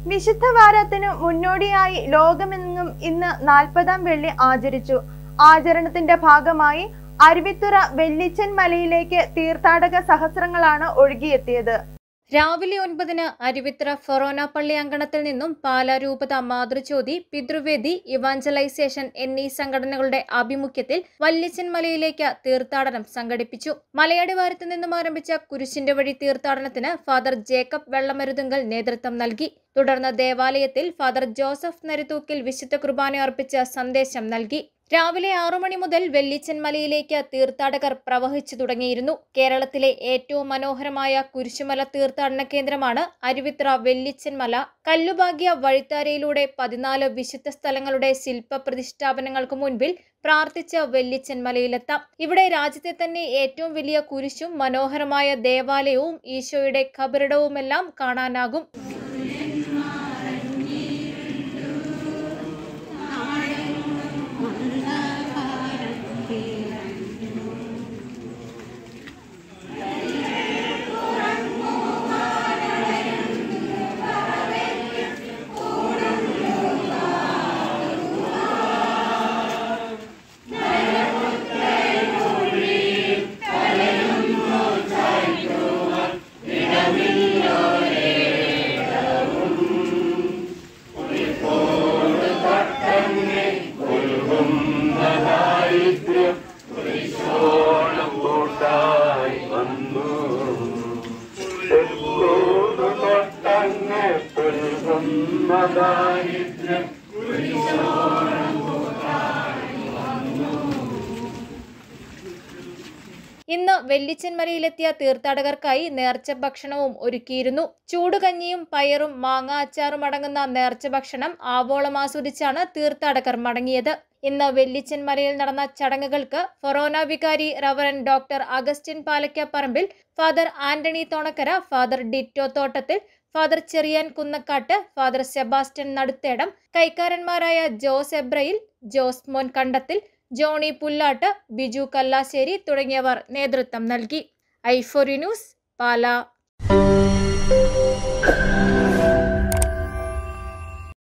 വിശുദ്ധ വാരത്തിനു മുന്നോടിയായി ലോകമെങ്ങും ഇന്ന് നാൽപ്പതാം വെള്ളി ആചരിച്ചു ആചരണത്തിന്റെ ഭാഗമായി അരുവിത്തുറ വെല്ലിച്ചൻ മലയിലേക്ക് തീർത്ഥാടക സഹസ്രങ്ങളാണ് ഒഴുകിയെത്തിയത് രാവിലെ ഒൻപതിന് അരുവിത്ര ഫൊറോന പള്ളി അങ്കണത്തിൽ നിന്നും പാലാരൂപത മാതൃജ്യോതി പിതൃവേദി ഇവാഞ്ചലൈസേഷൻ എന്നീ സംഘടനകളുടെ ആഭിമുഖ്യത്തിൽ വല്യച്ചൻ മലയിലേക്ക് തീർത്ഥാടനം സംഘടിപ്പിച്ചു മലയടിവാരത്തു നിന്നും ആരംഭിച്ച കുരിശിന്റെ വഴി തീർത്ഥാടനത്തിന് ഫാദർ ജേക്കബ് വെള്ളമരുതുങ്കൽ നേതൃത്വം നൽകി തുടർന്ന് ദേവാലയത്തിൽ ഫാദർ ജോസഫ് നരുത്തൂക്കിൽ വിശുദ്ധ കുർബാന അർപ്പിച്ച് സന്ദേശം നൽകി രാവിലെ ആറു മണി മുതൽ വെള്ളിച്ചൻ മലയിലേക്ക് തീർത്ഥാടകർ പ്രവഹിച്ചു തുടങ്ങിയിരുന്നു കേരളത്തിലെ ഏറ്റവും മനോഹരമായ കുരിശുമല തീർത്ഥാടന കേന്ദ്രമാണ് അരുവിത്ര വെള്ളിച്ചൻ മല കല്ലുഭാഗ്യ വഴിത്താരയിലൂടെ പതിനാല് വിശുദ്ധ സ്ഥലങ്ങളുടെ ശില്പ പ്രതിഷ്ഠാപനങ്ങൾക്ക് മുൻപിൽ പ്രാർത്ഥിച്ച് വെള്ളിച്ചൻ മലയിലെത്താം ഇവിടെ രാജ്യത്തെ തന്നെ ഏറ്റവും വലിയ കുരിശും മനോഹരമായ ദേവാലയവും ഈശോയുടെ ഖബറിടവുമെല്ലാം കാണാനാകും കൂട്ടായി വന്നു ചെറുതോടു തൊട്ടങ്ങ് പുൽകുന്ന ദാരിദ്ര്യം ഇന്ന് വെള്ളിച്ചൻമലയിലെത്തിയ തീർത്ഥാടകർക്കായി നേർച്ച ഭക്ഷണവും ഒരുക്കിയിരുന്നു ചൂടുകഞ്ഞിയും പയറും മാങ്ങ അച്ചാറും അടങ്ങുന്ന നേർച്ച ഭക്ഷണം ആവോളം ആസ്വദിച്ചാണ് തീർത്ഥാടകർ മടങ്ങിയത് ഇന്ന് വെള്ളിച്ചൻമലയിൽ നടന്ന ചടങ്ങുകൾക്ക് ഫൊറോന വികാരി reverend doctor Augustine Palakkaparambil father Antony Thonakkara father Ditto Thottathil father Cherian Kunnakkattu father Sebastian Naduthedam കൈക്കാരന്മാരായ ജോസ് എബ്രയിൽ ജോസ് മോൻ കണ്ടത്തിൽ ജോണി പുല്ലാട്ട് ബിജു കല്ലാശ്ശേരി തുടങ്ങിയവർ നേതൃത്വം നൽകി ഐഫോറി ന്യൂസ് പാല